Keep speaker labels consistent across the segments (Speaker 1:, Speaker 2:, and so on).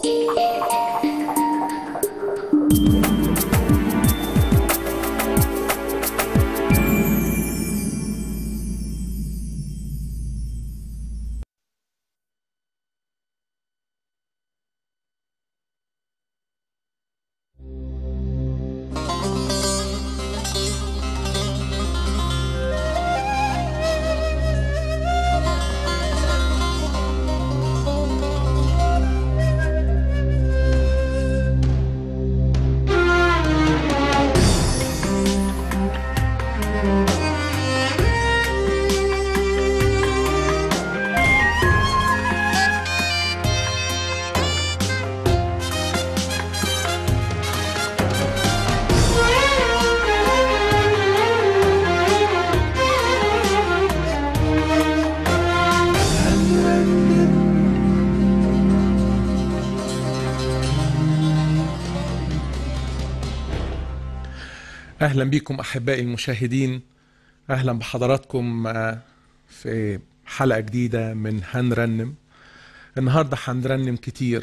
Speaker 1: اهلا بكم احبائي المشاهدين اهلا بحضراتكم آه، في حلقه جديده من هنرنم النهارده هنرنم كتير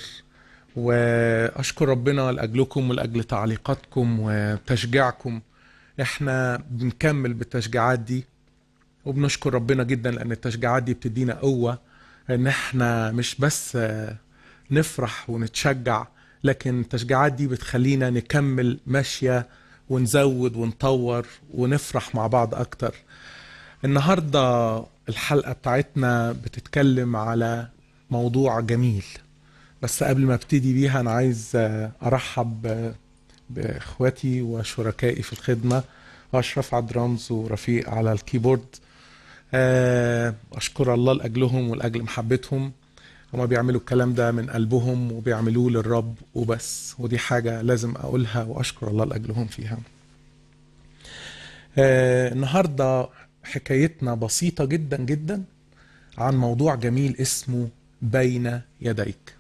Speaker 1: واشكر ربنا لاجلكم ولاجل تعليقاتكم وتشجيعكم احنا بنكمل بالتشجيعات دي وبنشكر ربنا جدا لان التشجيعات دي بتدينا قوه ان احنا مش بس آه، نفرح ونتشجع لكن التشجيعات دي بتخلينا نكمل ماشيه ونزود ونطور ونفرح مع بعض اكتر النهارده الحلقه بتاعتنا بتتكلم على موضوع جميل بس قبل ما ابتدي بيها انا عايز آه، ارحب آه، باخواتي وشركائي في الخدمه اشرف على الدرامز ورفيق على الكيبورد آه، اشكر الله لاجلهم ولاجل محبتهم هما بيعملوا الكلام ده من قلبهم وبيعملوه للرب وبس ودي حاجة لازم أقولها وأشكر الله لأجلهم فيها آه النهاردة حكايتنا بسيطة جدا جدا عن موضوع جميل اسمه بين يديك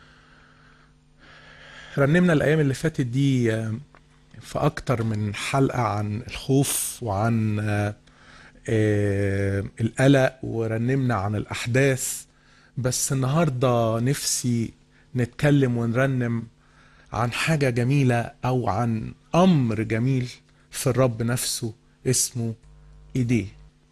Speaker 1: رنمنا الأيام اللي فاتت دي آه، في أكتر من حلقة عن الخوف وعن آه، آه، القلق ورنمنا عن الأحداث بس النهارده نفسي نتكلم ونرنم عن حاجة جميلة أو عن أمر جميل في الرب نفسه اسمه إيديه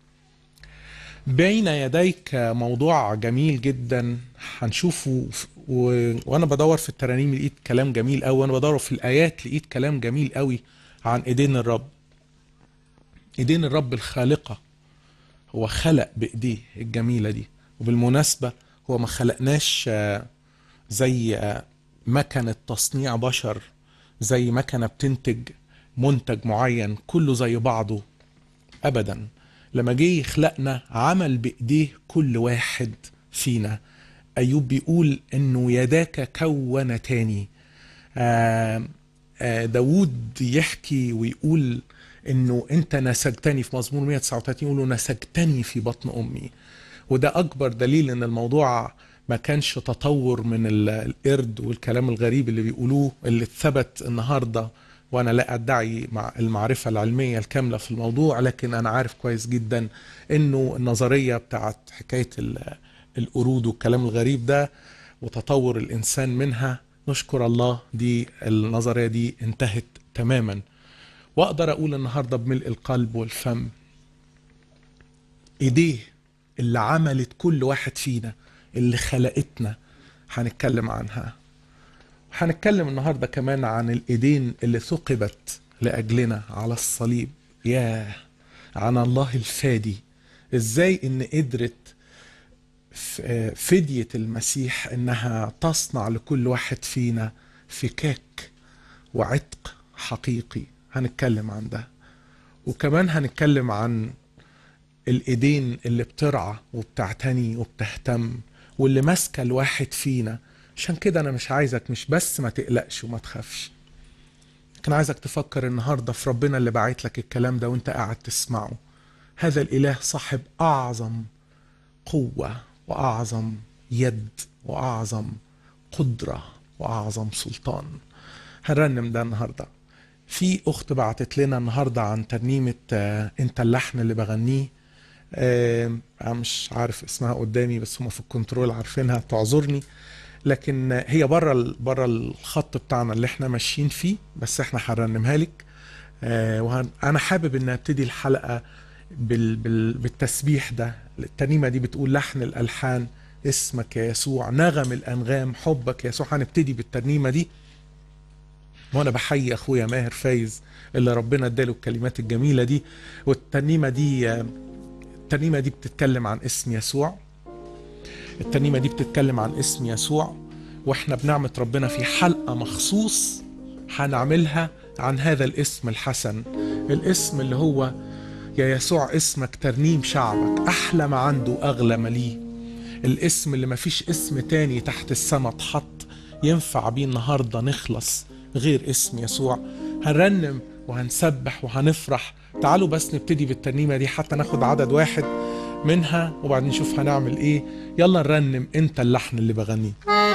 Speaker 1: بين يديك موضوع جميل جدا هنشوفه ف- و... وانا بدور في الترانيم لقيت كلام جميل قوي وانا بدور في الايات لقيت كلام جميل قوي عن ايدين الرب ايدين الرب الخالقه هو خلق بايديه الجميله دي وبالمناسبه هو ما خلقناش آه، زي آه، مكنه تصنيع بشر زي مكنه بتنتج منتج معين كله زي بعضه ابدا لما جه يخلقنا عمل بايديه كل واحد فينا ايوب بيقول انه يداك كونتاني آه، آه، داود يحكي ويقول انه انت نسجتني في مزمور 139 يقولوا نسجتني في بطن امي وده اكبر دليل ان الموضوع ما كانش تطور من ال- القرد والكلام الغريب اللي بيقولوه اللي اتثبت النهارده وانا لا ادعي مع المعرفه العلميه الكامله في الموضوع لكن انا عارف كويس جدا انه النظريه بتاعت حكايه ال- القرود والكلام الغريب ده وتطور الانسان منها نشكر الله دي النظريه دي انتهت تماما واقدر اقول النهارده بملء القلب والفم ايديه اللي عملت كل واحد فينا اللي خلقتنا هنتكلم عنها هنتكلم النهارده كمان عن الايدين اللي ثقبت لاجلنا على الصليب ياه عن الله الفادي ازاي ان قدرت ف- آه، فدية المسيح انها تصنع لكل واحد فينا فكاك وعتق حقيقي هنتكلم عن ده وكمان هنتكلم عن الايدين اللي بترعى وبتعتني وبتهتم واللي ماسكه الواحد فينا عشان كده انا مش عايزك مش بس ما تقلقش وما تخافش لكن عايزك تفكر النهارده في ربنا اللي باعت لك الكلام ده وانت قاعد تسمعه هذا الاله صاحب اعظم قوه واعظم يد واعظم قدره واعظم سلطان هنرنم ده النهارده في اخت بعتت لنا النهارده عن ترنيمه آه، انت اللحن اللي بغنيه آه، انا مش عارف اسمها قدامي بس هم في الكنترول عارفينها تعذرني لكن هي بره بره الخط بتاعنا اللي احنا ماشيين فيه بس احنا هنرنمها لك آه، وهن- انا حابب ان ابتدي الحلقه بال بال بالتسبيح ده الترنيمه دي بتقول لحن الالحان اسمك يا يسوع نغم الانغام حبك يا يسوع هنبتدي بالترنيمه دي وانا بحيي اخويا ماهر فايز اللي ربنا اداله الكلمات الجميله دي والترنيمه دي آه، الترنيمه دي بتتكلم عن اسم يسوع الترنيمه دي بتتكلم عن اسم يسوع واحنا بنعمه ربنا في حلقه مخصوص هنعملها عن هذا الاسم الحسن الاسم اللي هو يا يسوع اسمك ترنيم شعبك احلى ما عنده اغلى ما ليه الاسم اللي مفيش اسم تاني تحت السما اتحط ينفع بيه النهارده نخلص غير اسم يسوع هنرنم وهنسبح وهنفرح تعالوا بس نبتدي بالترنيمه دي حتى ناخد عدد واحد منها وبعدين نشوف هنعمل ايه يلا نرنم انت اللحن اللي بغنيه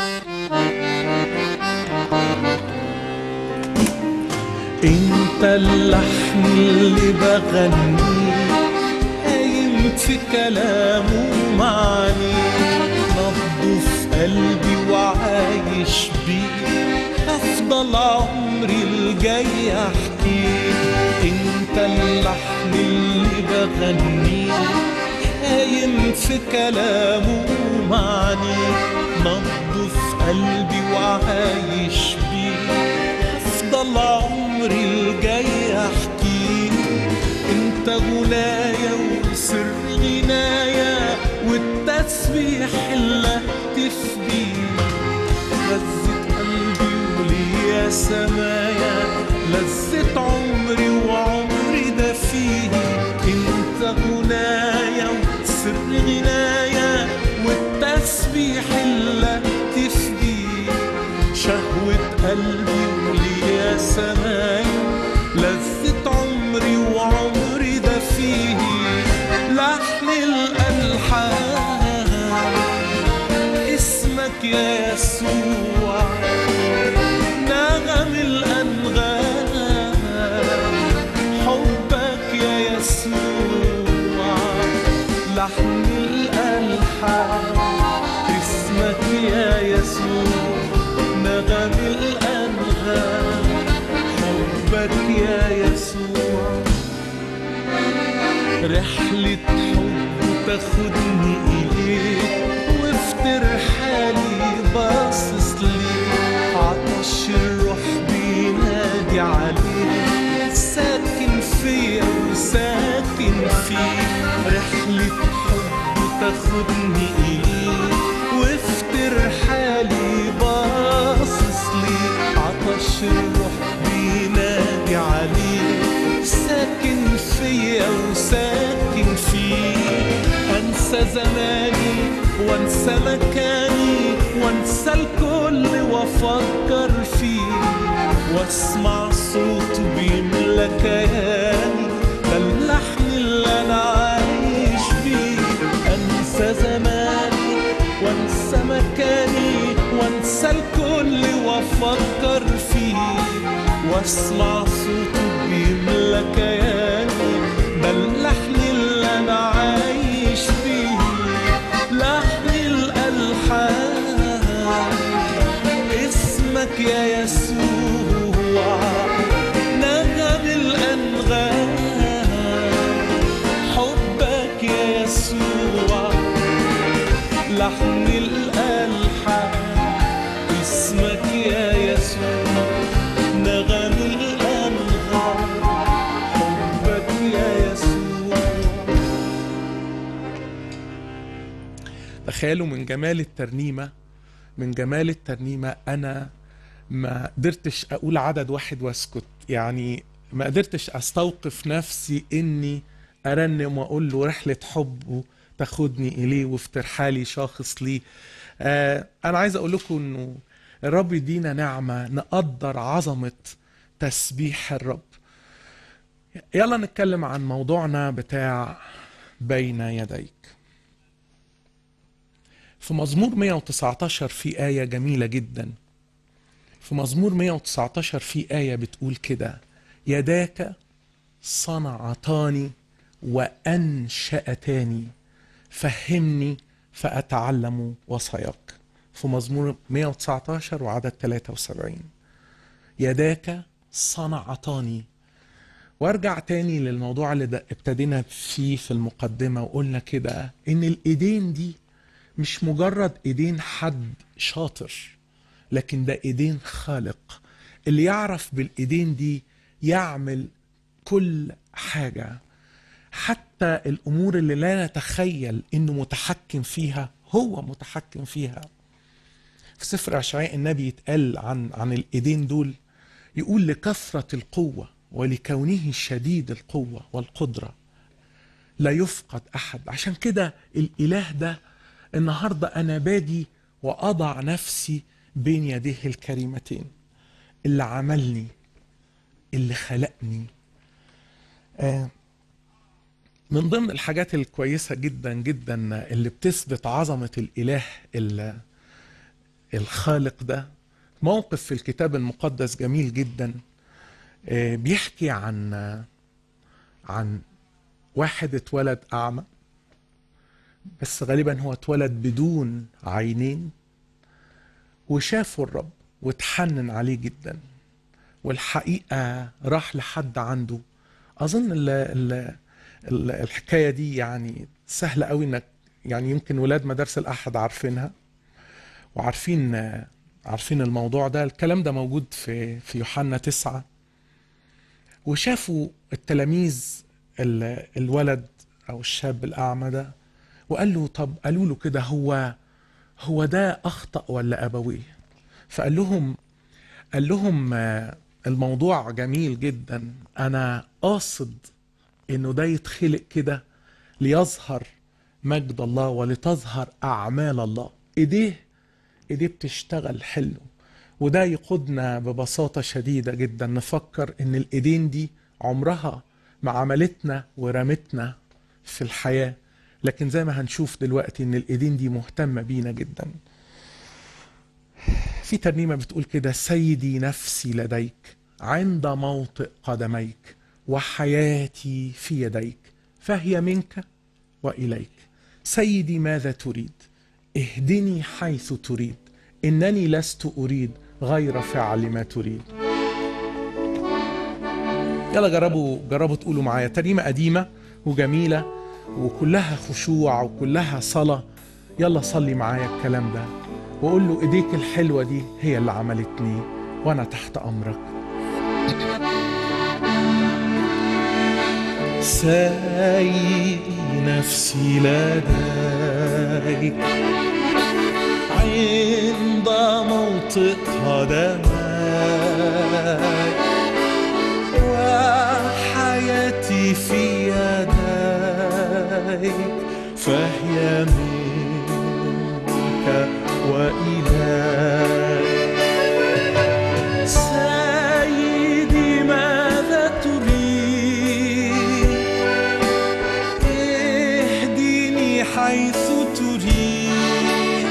Speaker 1: انت اللحن اللي بغنيه قايم في كلامه معاني نبضه في قلبي وعايش بيه افضل عمري الجاي احكيه انت اللحن اللي بغنيه قايم في كلامه معاني نبضه في قلبي وعايش بيه افضل عمري الجاي احكيه انت غنايا وسر غنايا والتسبيح اللي اهتف بيه غزة قلبي وليا سمايا لذة عمري وعمري ده فيه انت غنايا وسر غنايا والتسبيح اللي اهتف بيه شهوة قلبي وليا سمايا لذة عمري وعمري ده فيه لحن الألحان اسمك يا يسوع نغم الأنغام حبك يا يسوع لحن الألحان اسمك يا يسوع نغم الأنغام حبك يا يسوع رحلة حب تاخدني إليك وافتر حالي باصص ليك عطش الروح بينادي عليك ساكن فيا وساكن فيك رحلة حب تاخدني إليك وافتر حالي باصص ليك عطش الروح بينادي عليك ساكن فيا وساكن فيك انسى زماني وانسى مكاني وانسى الكل وافكر فيه واسمع صوته بيملى كياني ده اللحن اللي انا عايش بيه انسى زماني وانسى مكاني وانسى الكل وافكر فيه واسمع صوته بيملى كياني ده اللحن اللي انا عايش بيه لحن الالحان اسمك يا يسوع نغم الانغام حبك يا يسوع لحن الالحان اسمك يا يسوع نغم الانغام حبك يا يسوع تخيلوا من جمال الترنيمة من جمال الترنيمة أنا ما قدرتش أقول عدد واحد وأسكت يعني ما قدرتش أستوقف نفسي إني أرنم وأقول له رحلة حبه تاخدني إليه وفي ترحالي شاخص ليه آه أنا عايز أقول لكم إنه الرب يدينا نعمة نقدر عظمة تسبيح الرب يلا نتكلم عن موضوعنا بتاع بين يديك في مزمور 119 في آية جميلة جدا في مزمور 119 في آية بتقول كده يداك صنعتاني وأنشأتاني فهمني فأتعلم وصاياك في مزمور 119 وعدد 73 يداك صنعتاني وارجع تاني للموضوع اللي ده ابتدينا فيه في المقدمة وقلنا كده ان الايدين دي مش مجرد ايدين حد شاطر لكن ده ايدين خالق اللي يعرف بالايدين دي يعمل كل حاجة حتى الامور اللي لا نتخيل انه متحكم فيها هو متحكم فيها في سفر اشعياء النبي يتقال عن عن الايدين دول يقول لكثرة القوة ولكونه شديد القوة والقدرة لا يفقد أحد عشان كده الإله ده النهاردة أنا باجي وأضع نفسي بين يديه الكريمتين اللي عملني اللي خلقني آه من ضمن الحاجات الكويسة جدا جدا اللي بتثبت عظمة الإله ال- الخالق ده موقف في الكتاب المقدس جميل جدا آه، بيحكي عن عن واحد اتولد أعمى بس غالبا هو اتولد بدون عينين وشافه الرب واتحنن عليه جدا والحقيقة راح لحد عنده أظن ال ال ال الحكاية دي يعني سهلة قوي إنك يعني يمكن ولاد مدارس الأحد عارفينها وعارفين عارفين الموضوع ده الكلام ده موجود في في يوحنا تسعة وشافوا التلاميذ ال- الولد او الشاب الاعمى ده وقال له طب قالوا له كده هو هو ده اخطا ولا ابويه فقال لهم قال لهم آه، الموضوع جميل جدا انا قاصد انه ده يتخلق كده ليظهر مجد الله ولتظهر اعمال الله ايديه ايديه بتشتغل حلو وده يقودنا ببساطة شديدة جدا نفكر ان الايدين دي عمرها ما عملتنا ورمتنا في الحياة لكن زي ما هنشوف دلوقتي ان الايدين دي مهتمة بينا جدا في ترنيمة بتقول كده سيدي نفسي لديك عند موطئ قدميك وحياتي في يديك فهي منك وإليك سيدي ماذا تريد اهدني حيث تريد إنني لست أريد غير فعل ما تريد يلا جربوا جربوا تقولوا معايا ترنيمة قديمة وجميلة وكلها خشوع وكلها صلاة يلا صلي معايا الكلام ده وقول له ايديك الحلوة دي هي اللي عملتني وانا تحت امرك سايقي نفسي لديك عند موطئ قدميك وحياتي في يديك فهي منك وإليك سيدي ماذا تريد اهدني حيث تريد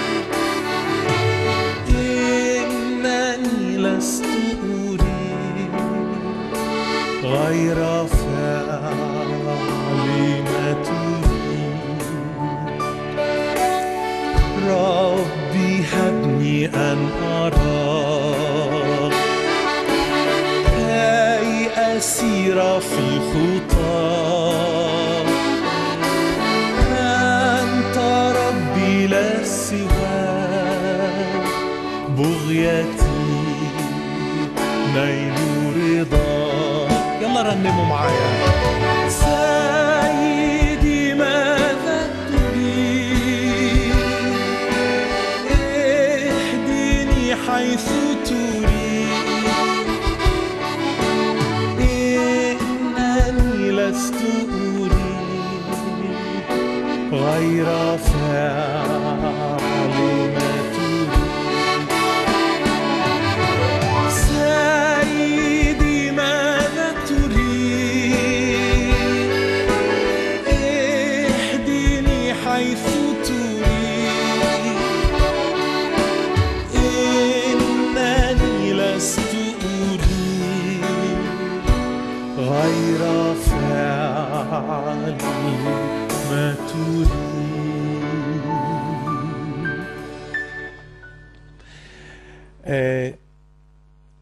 Speaker 1: إنني لست أريد غير فعل ما تريد ربي هبني أن أراك كي أسير في خطاك أنت ربي لا سواك بغيتي نيل رضاك يلا رنموا معايا سيدي ماذا تريد اهدني حيث تريد إنني لست أريد غير فعل ما تريد سيدي ماذا تريد اهدني حيث تريد إنني لست أريد غير فعل ما تريد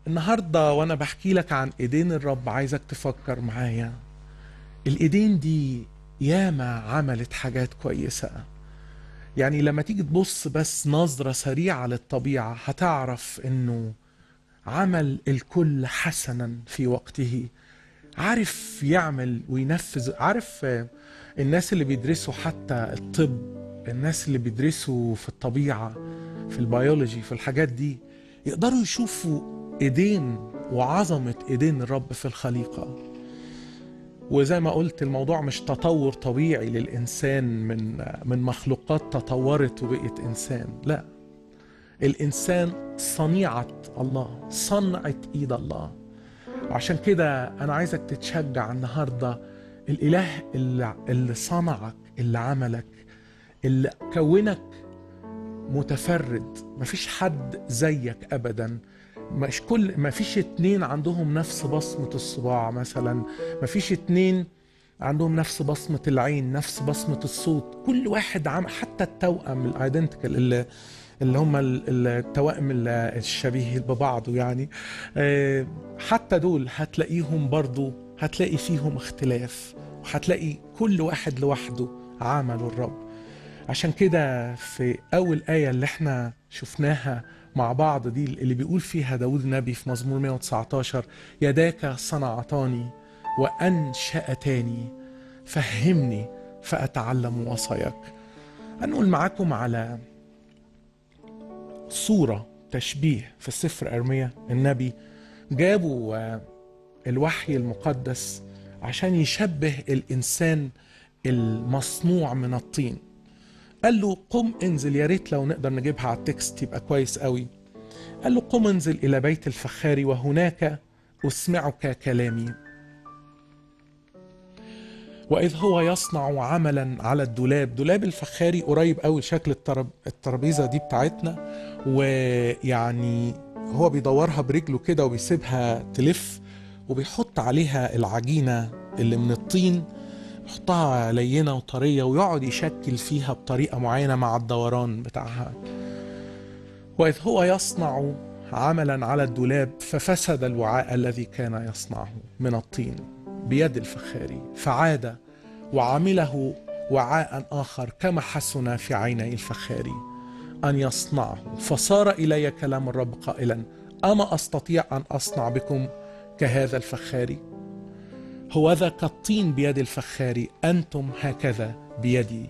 Speaker 1: النهارده وانا بحكي لك عن ايدين الرب عايزك تفكر معايا الايدين دي ياما عملت حاجات كويسه يعني لما تيجي تبص بس نظرة سريعة للطبيعة هتعرف انه عمل الكل حسنا في وقته عارف يعمل وينفذ عارف آه، الناس اللي بيدرسوا حتى الطب الناس اللي بيدرسوا في الطبيعة في البيولوجي في الحاجات دي يقدروا يشوفوا ايدين وعظمة ايدين الرب في الخليقة وزي ما قلت الموضوع مش تطور طبيعي للإنسان من من مخلوقات تطورت وبقت إنسان لا الإنسان صنيعة الله صنعة إيد الله عشان كده أنا عايزك تتشجع النهاردة الإله اللي, اللي صنعك اللي عملك اللي كونك متفرد مفيش حد زيك أبدا مش كل مفيش اتنين عندهم نفس بصمة الصباع مثلا مفيش اتنين عندهم نفس بصمة العين نفس بصمة الصوت كل واحد عم حتى التوأم الايدنتيكال اللي اللي هم ال- التوائم ال- الشبيه ببعضه يعني آه، حتى دول هتلاقيهم برضو هتلاقي فيهم اختلاف وهتلاقي كل واحد لوحده عمله الرب عشان كده في أول آية اللي احنا شفناها مع بعض دي اللي بيقول فيها داود النبي في مزمور 119 يداك صنعتاني وأنشأتاني فهمني فأتعلم وصاياك هنقول معاكم على صورة تشبيه في السفر أرميا النبي جابوا آه، الوحي المقدس عشان يشبه الإنسان المصنوع من الطين قال له قم انزل يا ريت لو نقدر نجيبها على التكست يبقى كويس قوي قال له قم انزل إلى بيت الفخار وهناك أسمعك كلامي وإذ هو يصنع عملا على الدولاب دولاب الفخاري قريب قوي شكل الترب... الترابيزة دي بتاعتنا ويعني هو بيدورها برجله كده وبيسيبها تلف وبيحط عليها العجينة اللي من الطين يحطها لينة وطرية ويقعد يشكل فيها بطريقة معينة مع الدوران بتاعها وإذ هو يصنع عملا على الدولاب ففسد الوعاء الذي كان يصنعه من الطين بيد الفخاري فعاد وعمله وعاء آخر كما حسن في عيني الفخاري أن يصنعه فصار إلي كلام الرب قائلا أما أستطيع أن أصنع بكم كهذا الفخاري هوذا كالطين بيد الفخار أنتم هكذا بيدي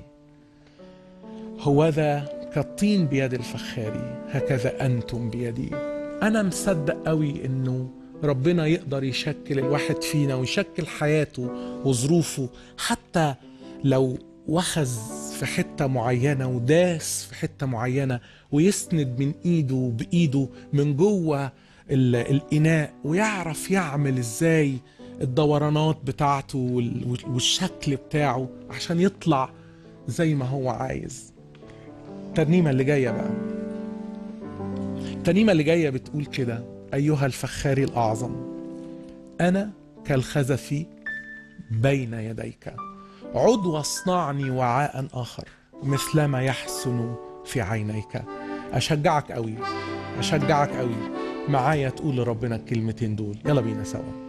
Speaker 1: هوذا كالطين بيد الفخار هكذا أنتم بيدي أنا مصدق قوي إنه ربنا يقدر يشكل الواحد فينا ويشكل حياته وظروفه حتى لو وخز في حتة معينة وداس في حتة معينة ويسند من ايده بايده من جوه ال- الاناء ويعرف يعمل ازاي الدورانات بتاعته وال- والشكل بتاعه عشان يطلع زي ما هو عايز الترنيمة اللي جاية بقى الترنيمة اللي جاية بتقول كده أيها الفخار الأعظم أنا كالخزف بين يديك عد واصنعني وعاء آخر مثلما يحسن في عينيك أشجعك قوي أشجعك قوي معايا تقول لربنا الكلمتين دول يلا بينا سوا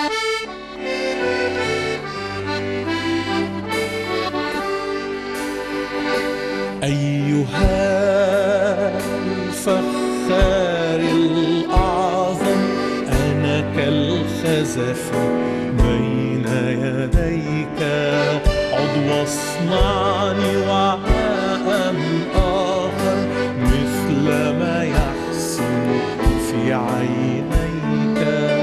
Speaker 1: أيها الفخار الأعظم أنا كالخزف بين يديك عد واصنعني وعاء آخر مثل ما يحسن في عينيك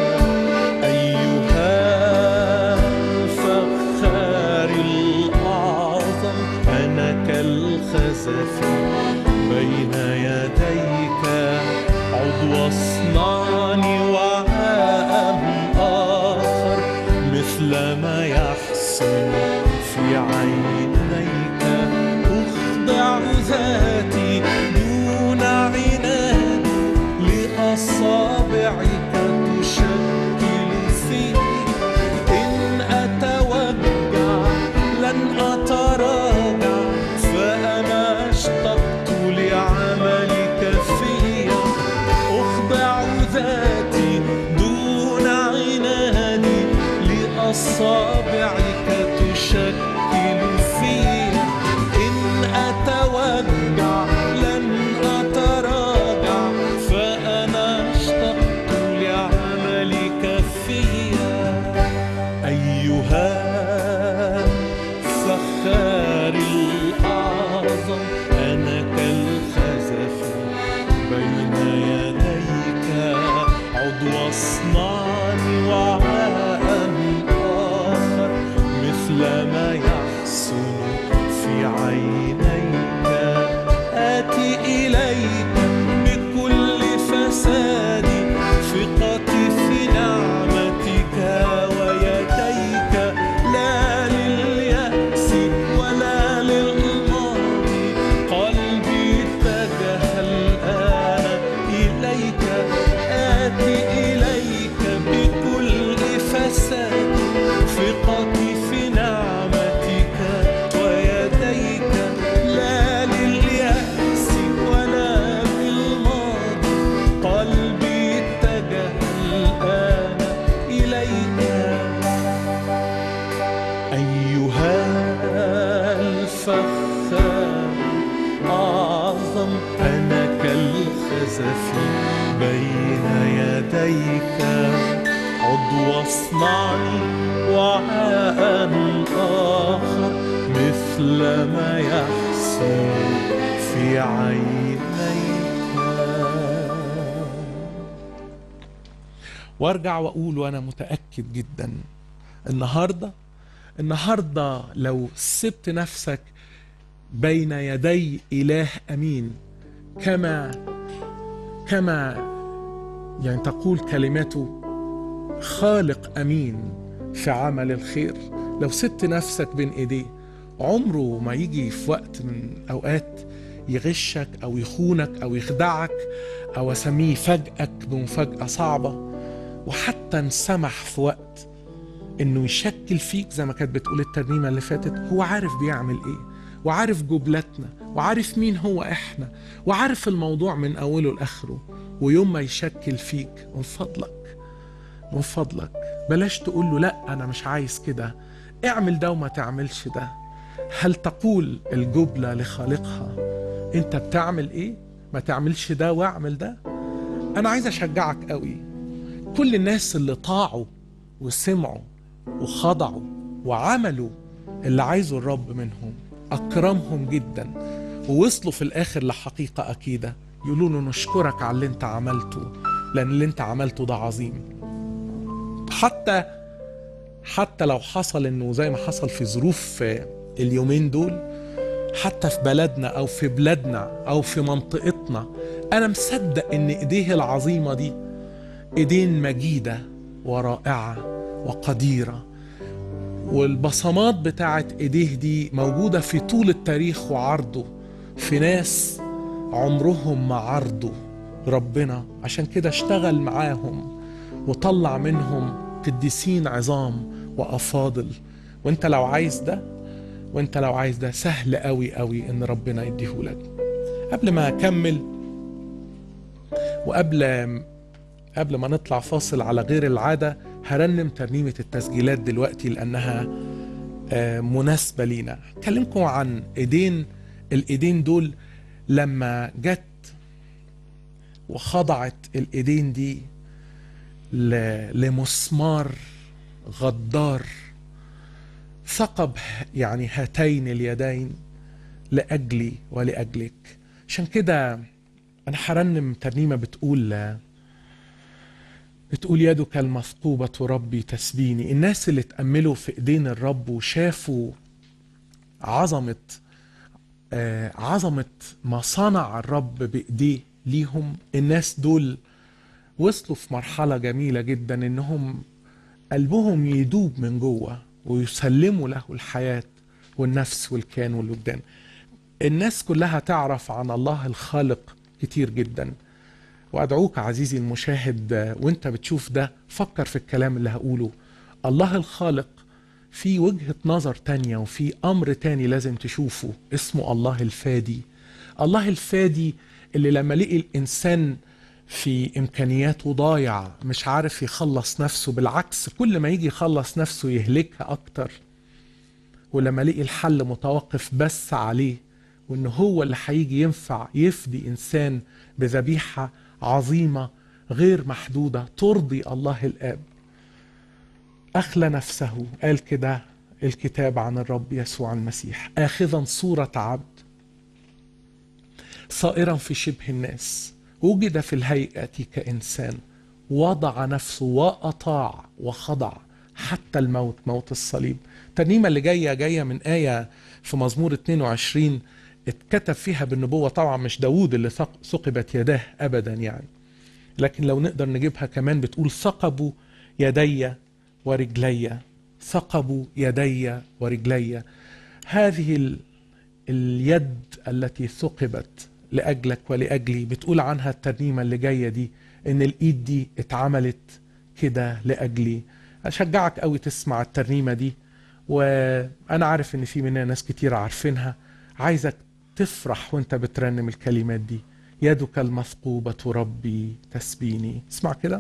Speaker 1: أيها الفخار الأعظم أنا كالخزف بين يديك عد واصنعني وعاء آخر مثل ما يحسن في عينيك أخضع ذاتي دون عناد لأصابعك تشكل في إن أتوجع لن أتراجع فأنا اشتقت لعملك فيا أخضع ذاتي أصابعك تشكل فيا إن أتوجع لن أتراجع فأنا اشتقت لعملك فيا أيها الفخار الأعظم أنا كالخزف بين يديك عضو اصنعني وعاء آخر مثل ما يحسن في عينيك آتي إليك بكل فسادي ثقتي في نعمتك ويديك لا لليأس ولا للماضي قلبي اتجه الآن إليك آتي إليك بكل فساد ثقتي في نعمتك ويديك لا لليأس ولا للماضي قلبي اتجه الآن إليك أيها الفخار أعظم أنا كالخزف بين يديك عضو اصنعني وعاء آخر مثل ما يحسن في عينيك وارجع واقول وانا متاكد جدا النهارده النهارده لو سبت نفسك بين يدي اله امين كما كما يعني تقول كلمته خالق امين في عمل الخير لو سبت نفسك بين ايديه عمره ما يجي في وقت من اوقات يغشك او يخونك او يخدعك او اسميه يفاجئك بمفاجاه صعبه وحتى انسمح في وقت انه يشكل فيك زي ما كانت بتقول الترنيمه اللي فاتت هو عارف بيعمل ايه وعارف جبلتنا وعارف مين هو احنا وعارف الموضوع من اوله لاخره ويوم ما يشكل فيك من فضلك من فضلك بلاش تقول له لا انا مش عايز كده اعمل ده وما تعملش ده هل تقول الجبلة لخالقها انت بتعمل ايه ما تعملش ده واعمل ده انا عايز اشجعك قوي كل الناس اللي طاعوا وسمعوا وخضعوا وعملوا اللي عايزه الرب منهم اكرمهم جدا ووصلوا في الاخر لحقيقة اكيدة يقولوا له نشكرك على اللي انت عملته لان اللي انت عملته ده عظيم حتى حتى لو حصل انه زي ما حصل في ظروف اليومين دول حتى في بلدنا او في بلادنا او في منطقتنا انا مصدق ان ايديه العظيمه دي ايدين مجيده ورائعه وقديره والبصمات بتاعت ايديه دي موجوده في طول التاريخ وعرضه في ناس عمرهم ما عرضوا ربنا عشان كده اشتغل معاهم وطلع منهم قديسين عظام وافاضل وانت لو عايز ده وانت لو عايز ده سهل قوي قوي ان ربنا يديهولك قبل ما اكمل وقبل قبل ما نطلع فاصل على غير العاده هرنم ترنيمه التسجيلات دلوقتي لانها مناسبه لينا اكلمكم عن ايدين الايدين دول لما جت وخضعت الايدين دي لمسمار غدار ثقب يعني هاتين اليدين لاجلي ولاجلك عشان كده انا هرنم ترنيمه بتقول بتقول يدك المثقوبة ربي تسبيني الناس اللي تأملوا في ايدين الرب وشافوا عظمة آه عظمة ما صنع الرب بإيديه ليهم الناس دول وصلوا في مرحلة جميلة جدا انهم قلبهم يدوب من جوه ويسلموا له الحياة والنفس والكيان والوجدان الناس كلها تعرف عن الله الخالق كتير جدا وادعوك عزيزي المشاهد وانت بتشوف ده فكر في الكلام اللي هقوله الله الخالق في وجهة نظر تانية وفي أمر تاني لازم تشوفه اسمه الله الفادي الله الفادي اللي لما لقي الإنسان في امكانياته ضايع مش عارف يخلص نفسه بالعكس كل ما يجي يخلص نفسه يهلكها اكتر ولما لقي الحل متوقف بس عليه وان هو اللي هيجي ينفع يفدي انسان بذبيحه عظيمه غير محدوده ترضي الله الاب اخلى نفسه قال كده الكتاب عن الرب يسوع المسيح اخذا صوره عبد صائرا في شبه الناس وجد في الهيئه كانسان وضع نفسه واطاع وخضع حتى الموت موت الصليب الترنيمه اللي جايه جايه من ايه في مزمور 22 اتكتب فيها بالنبوه طبعا مش داوود اللي ثقبت يداه ابدا يعني لكن لو نقدر نجيبها كمان بتقول ثقبوا يدي ورجلي ثقبوا يدي ورجلي هذه ال... اليد التي ثقبت لاجلك ولاجلي بتقول عنها الترنيمه اللي جايه دي ان الايد دي اتعملت كده لاجلي اشجعك قوي تسمع الترنيمه دي وانا عارف ان في مننا ناس كتير عارفينها عايزك تفرح وانت بترنم الكلمات دي يدك المثقوبة ربي تسبيني اسمع كده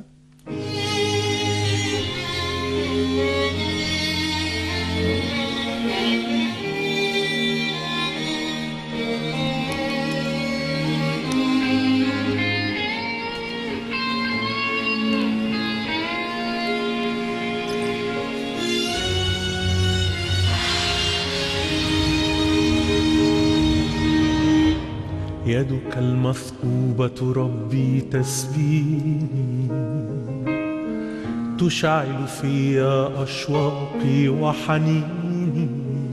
Speaker 1: يدك المثقوبة ربي تسبيني تشعل في أشواقي وحنيني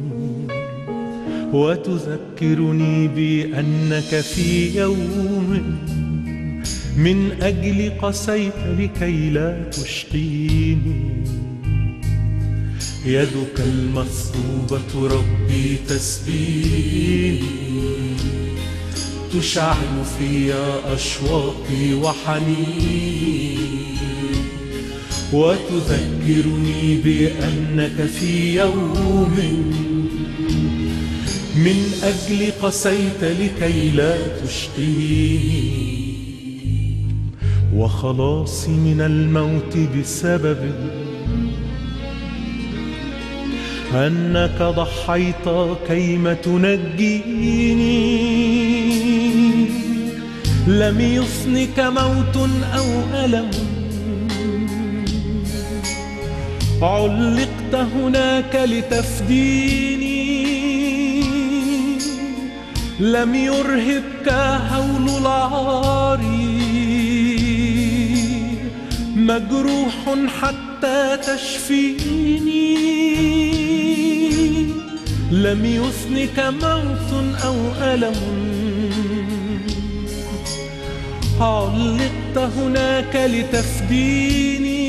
Speaker 1: وتذكرني بأنك في يوم من أجل قسيت لكي لا تشقيني يدك المثقوبة ربي تسبيني تشعل في أشواقي وحنيني وتذكرني بأنك في يوم من أجل قسيت لكي لا تشقيني وخلاصي من الموت بسبب أنك ضحيت كيما تنجيني لم يصنك موت أو ألم علقت هناك لتفديني لم يرهبك هول العار مجروح حتى تشفيني لم يثنك موت أو ألم علقت هناك لتفديني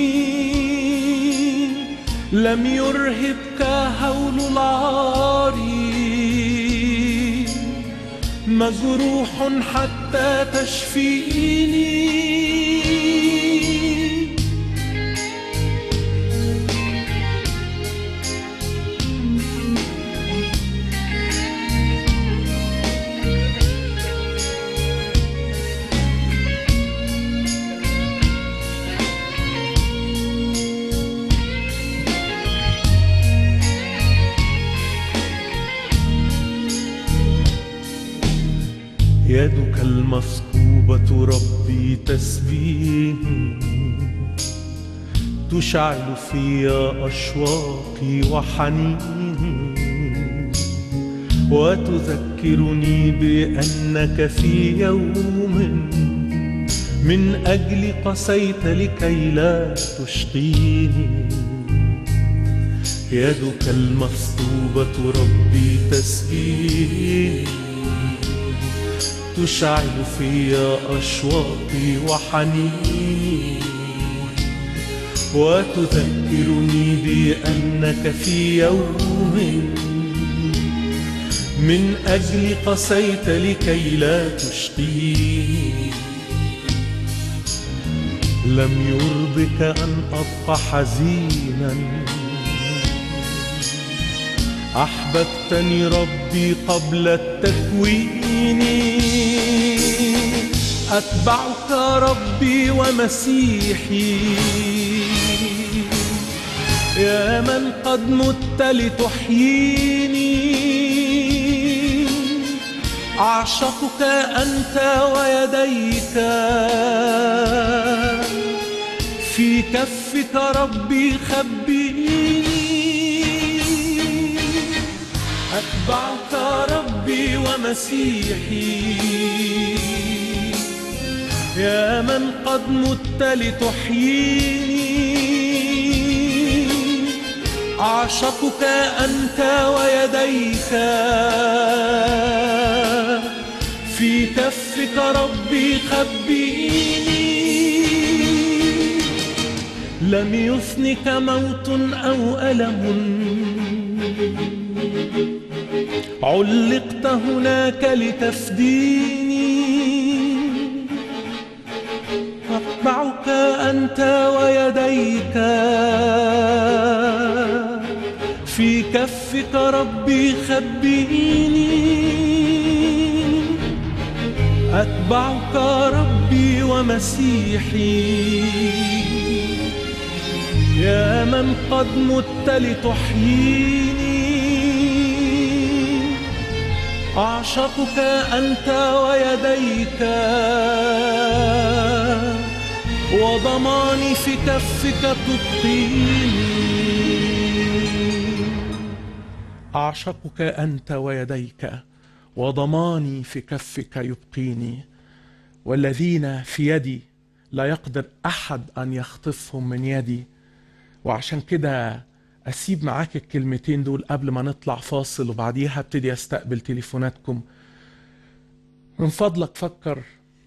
Speaker 1: لم يرهبك هول العار مجروح حتى تشفيني يدك المثقوبة ربي تسبيني تشعل في أشواقي وحنيني وتذكرني بأنك في يوم من أجل قسيت لكي لا تشقيني يدك المثقوبة ربي تسبيني تشعل في أشواقي وحنيني وتذكرني بأنك في يوم من أجل قسيت لكي لا تشقيني لم يرضك أن أبقى حزينا أحببتني ربي قبل التكوين أتبعك ربي ومسيحي يا من قد مت لتحييني أعشقك أنت ويديك في كفك ربي خبئيني أتبعك ربي ومسيحي يا من قد مت لتحييني أعشقك أنت ويديك في كفك ربي خبئيني لم يثنك موت أو ألم علقت هناك لتفديني أتبعك أنت ويديك في كفك ربي خبئيني أتبعك ربي ومسيحي يا من قد مت لتحييني أعشقك أنت ويديك وضماني في كفك تبقيني أعشقك أنت ويديك وضماني في كفك يبقيني والذين في يدي لا يقدر أحد أن يخطفهم من يدي وعشان كده أسيب معاك الكلمتين دول قبل ما نطلع فاصل وبعديها ابتدي أستقبل تليفوناتكم من فضلك فكر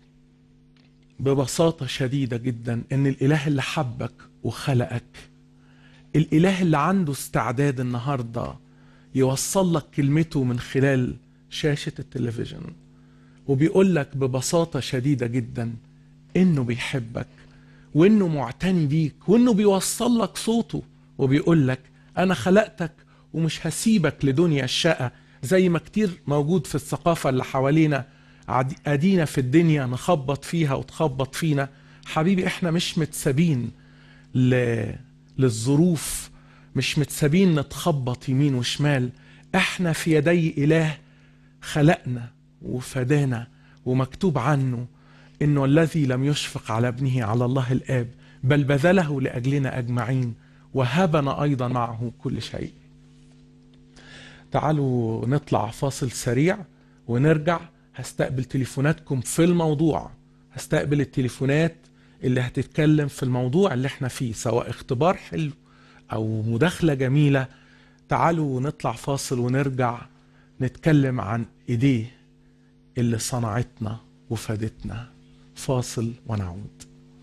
Speaker 1: ببساطة شديدة جدا إن الإله اللي حبك وخلقك الإله اللي عنده استعداد النهاردة يوصل لك كلمته من خلال شاشة التلفزيون وبيقول لك ببساطة شديدة جدا إنه بيحبك وإنه معتني بيك وإنه بيوصل لك صوته وبيقول لك أنا خلقتك ومش هسيبك لدنيا الشقة زي ما كتير موجود في الثقافة اللي حوالينا عد- أدينا في الدنيا نخبط فيها وتخبط فينا حبيبي احنا مش متسابين ل... للظروف مش متسابين نتخبط يمين وشمال احنا في يدي إله خلقنا وفدانا ومكتوب عنه انه الذي لم يشفق على ابنه على الله الاب بل بذله لاجلنا اجمعين وهبنا ايضا معه كل شيء تعالوا نطلع فاصل سريع ونرجع هستقبل تليفوناتكم في الموضوع هستقبل التليفونات اللي هتتكلم في الموضوع اللي احنا فيه سواء اختبار حلو او مداخلة جميلة تعالوا نطلع فاصل ونرجع نتكلم عن ايديه اللي صنعتنا وفادتنا فاصل ونعود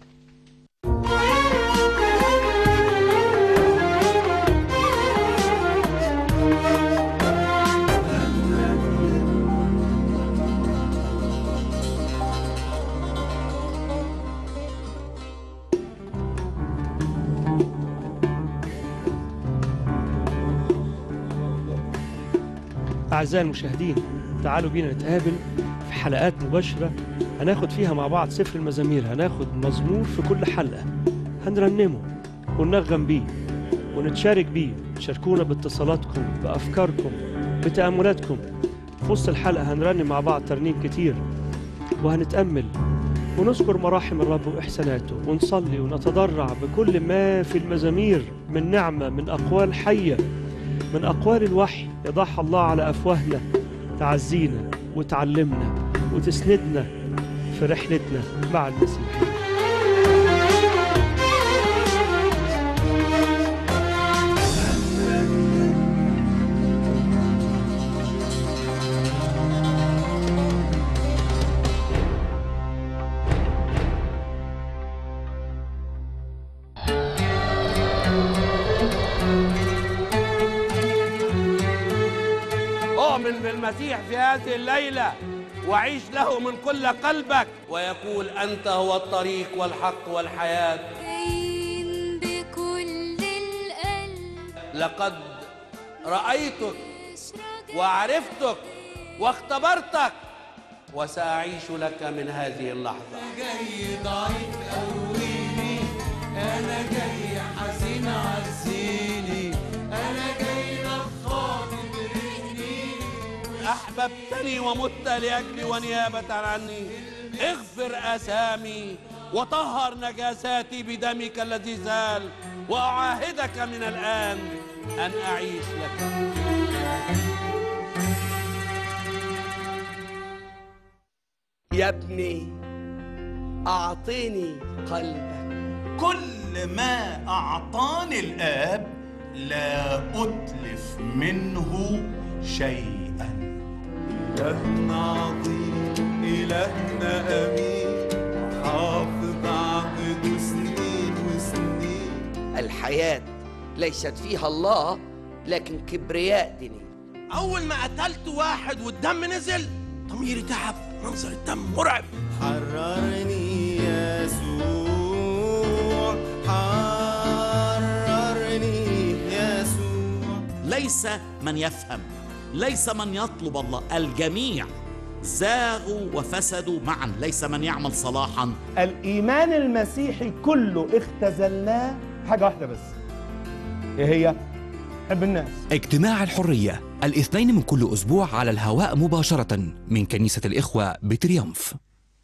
Speaker 2: أعزائي المشاهدين تعالوا بينا نتقابل في حلقات مباشرة هناخد فيها مع بعض سفر المزامير هناخد مزمور في كل حلقة هنرنمه وننغم بيه ونتشارك بيه شاركونا باتصالاتكم بأفكاركم بتأملاتكم في وسط الحلقة هنرنم مع بعض ترنيم كتير وهنتأمل ونذكر مراحم الرب وإحساناته ونصلي ونتضرع بكل ما في المزامير من نعمة من أقوال حية من أقوال الوحي يضعها الله على أفواهنا تعزينا وتعلمنا وتسندنا في رحلتنا مع المسيح
Speaker 3: اؤمن بالمسيح في هذه الليلة وعيش له من كل قلبك ويقول أنت هو الطريق والحق والحياة
Speaker 4: كاين بكل القلب
Speaker 3: لقد رأيتك
Speaker 4: اشرق
Speaker 3: وعرفتك واختبرتك وسأعيش لك من هذه اللحظة
Speaker 5: جاي ضعيف قويني انا جاي حزين عزيني انا جاي نفاض برجلي
Speaker 3: أحببتني ومت لأجلي ونيابة عني اغفر أثامي وطهر نجاساتي بدمك الذي زال وأعاهدك من الآن أن أعيش لك
Speaker 6: يا ابني أعطني قلبك
Speaker 7: كل ما أعطاني الآب لا أتلف منه شيئا
Speaker 5: إلهنا عظيم إلهنا أمين حافظ عهده سنين وسنين
Speaker 6: الحياة ليست فيها الله لكن كبرياء ديني
Speaker 8: أول ما قتلت واحد والدم نزل ضميري تعب منظر الدم مرعب
Speaker 5: حررني يسوع حررني يسوع
Speaker 9: ليس من يفهم ليس من يطلب الله الجميع زاغوا وفسدوا معا ليس من يعمل صلاحا
Speaker 10: الإيمان المسيحي كله اختزلناه حاجة واحدة بس إيه هي؟ حب الناس
Speaker 11: اجتماع الحرية الاثنين من كل أسبوع على الهواء مباشرة من كنيسة الإخوة بتريومف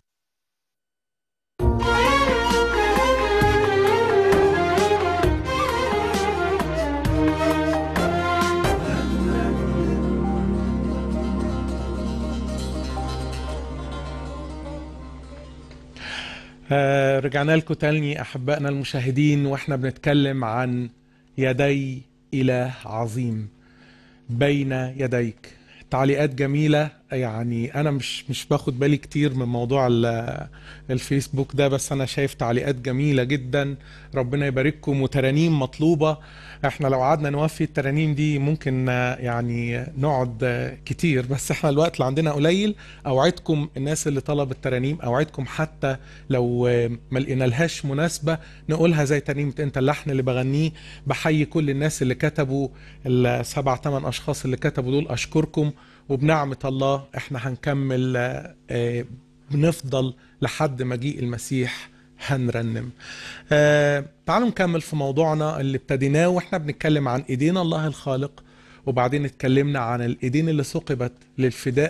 Speaker 1: آه، رجعنا لكم تاني احبائنا المشاهدين واحنا بنتكلم عن يدي اله عظيم بين يديك تعليقات جميله يعني انا مش مش باخد بالي كتير من موضوع ال- الفيسبوك ده بس انا شايف تعليقات جميله جدا ربنا يبارككم وترانيم مطلوبه احنا لو قعدنا نوفي الترانيم دي ممكن آه، يعني نقعد آه، كتير بس احنا الوقت اللي عندنا قليل اوعدكم الناس اللي طلب الترانيم اوعدكم حتى لو آه، ما لقينا لهاش مناسبه نقولها زي ترنيمه انت اللحن اللي بغنيه بحيي كل الناس اللي كتبوا السبع ثمان اشخاص اللي كتبوا دول اشكركم وبنعمه الله احنا هنكمل آه، آه، بنفضل لحد مجيء المسيح هنرنم آه تعالوا نكمل في موضوعنا اللي ابتديناه واحنا بنتكلم عن ايدينا الله الخالق وبعدين اتكلمنا عن الايدين اللي ثقبت للفداء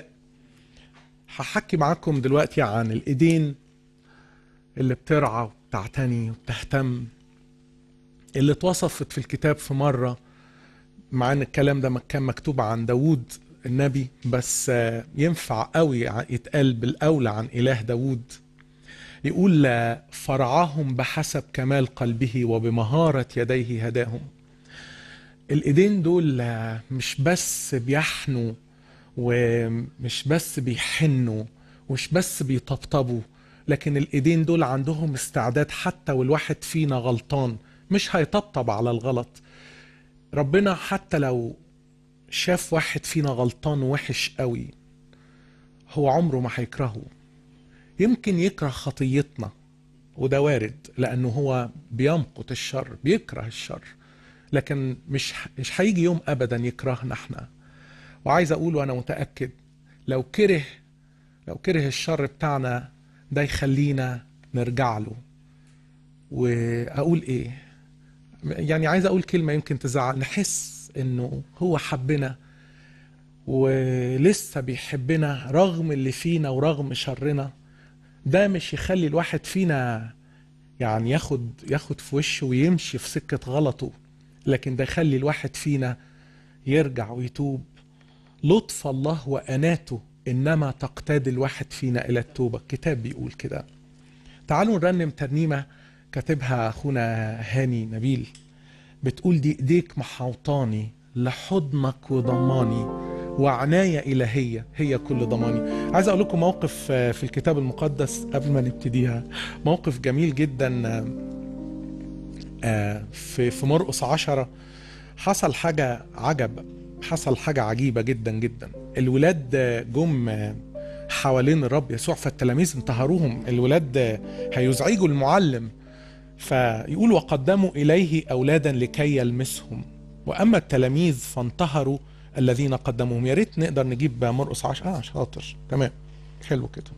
Speaker 1: هحكي معاكم دلوقتي عن الايدين اللي بترعى وبتعتني وبتهتم اللي اتوصفت في الكتاب في مرة مع ان الكلام ده كان مكتوب عن داوود النبي بس آه، ينفع قوي يتقال بالاولى عن اله داوود يقول آه، فرعاهم بحسب كمال قلبه وبمهارة يديه هداهم الايدين دول آه، مش بس بيحنوا ومش بس بيحنوا ومش بس بيطبطبوا لكن الايدين دول عندهم استعداد حتى والواحد فينا غلطان مش هيطبطب على الغلط ربنا حتى لو شاف واحد فينا غلطان وحش قوي هو عمره ما هيكرهه يمكن يكره خطيتنا وده وارد لانه هو بيمقت الشر بيكره الشر لكن مش مش هيجي يوم ابدا يكرهنا احنا وعايز اقول وانا متاكد لو كره لو كره الشر بتاعنا ده يخلينا نرجع له واقول ايه يعني عايز اقول كلمه يمكن تزعل نحس انه هو حبنا ولسه بيحبنا رغم اللي فينا ورغم شرنا ده مش يخلي الواحد فينا يعني ياخد ياخد في وشه ويمشي في سكة غلطه لكن ده يخلي الواحد فينا يرجع ويتوب لطف الله وأناته إنما تقتاد الواحد فينا إلى التوبة الكتاب بيقول كده تعالوا نرنم ترنيمة كاتبها أخونا هاني نبيل بتقول دي إيديك محوطاني لحضنك وضماني وعناية إلهية هي كل ضماني عايز أقول لكم موقف آه، في الكتاب المقدس قبل ما نبتديها موقف جميل جدا آه، آه، في في مرقس عشرة حصل حاجة عجب حصل حاجة عجيبة جدا جدا الولاد آه، جم آه، حوالين الرب يسوع فالتلاميذ انتهروهم الولاد آه، هيزعجوا المعلم فيقول وقدموا إليه أولادا لكي يلمسهم وأما التلاميذ فانتهروا الذين قدموهم يا ريت نقدر نجيب مرقس عشرة آه شاطر تمام حلو كده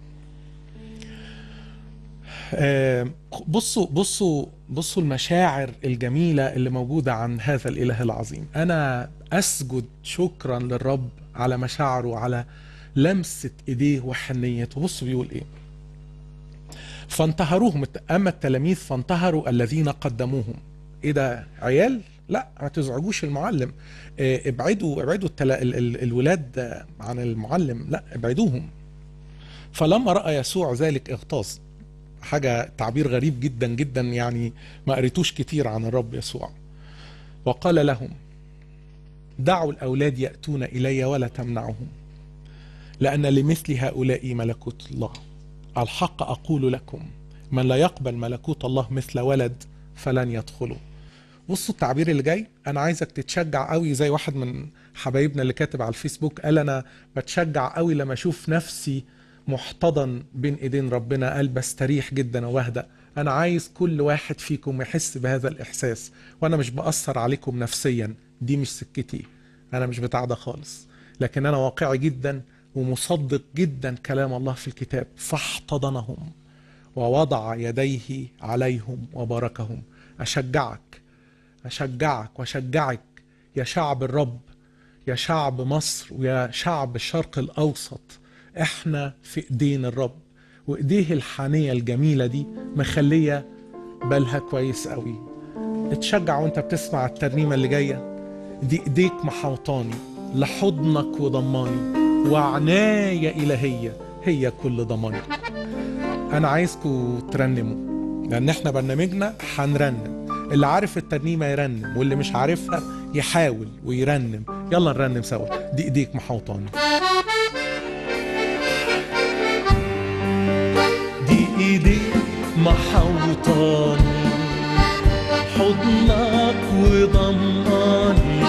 Speaker 1: آه، بصوا بصوا بصوا المشاعر الجميلة اللي موجودة عن هذا الإله العظيم أنا أسجد شكرا للرب على مشاعره على لمسة إيديه وحنيته بصوا بيقول إيه فانتهروهم أما التلاميذ فانتهروا الذين قدموهم إيه ده عيال لا ما تزعجوش المعلم آه، ابعدوا ابعدوا التلا... ال... ال... الولاد آه، عن المعلم لا ابعدوهم فلما رأى يسوع ذلك اغتاظ حاجة تعبير غريب جدا جدا يعني ما قريتوش كتير عن الرب يسوع وقال لهم دعوا الأولاد يأتون إلي ولا تمنعهم لأن لمثل هؤلاء ملكوت الله الحق أقول لكم من لا يقبل ملكوت الله مثل ولد فلن يدخله بصوا التعبير اللي جاي انا عايزك تتشجع قوي زي واحد من حبايبنا اللي كاتب على الفيسبوك قال انا بتشجع قوي لما اشوف نفسي محتضن بين ايدين ربنا قال بستريح جدا واهدأ انا عايز كل واحد فيكم يحس بهذا الاحساس وانا مش بأثر عليكم نفسيا دي مش سكتي انا مش بتاع ده خالص لكن انا واقعي جدا ومصدق جدا كلام الله في الكتاب فاحتضنهم ووضع يديه عليهم وباركهم اشجعك أشجعك وأشجعك يا شعب الرب يا شعب مصر ويا شعب الشرق الأوسط إحنا في إيدين الرب وإيديه الحانية الجميلة دي مخلية بالها كويس قوي اتشجع وانت بتسمع الترنيمة اللي جاية دي ايديك محوطاني لحضنك وضماني وعناية إلهية هي كل ضماني أنا عايزكم ترنموا لأن احنا برنامجنا هنرنم اللي عارف الترنيمه يرنم واللي مش عارفها يحاول ويرنم يلا نرنم سوا دي ايديك محوطاني
Speaker 5: دي ايديك محوطاني حضنك وضماني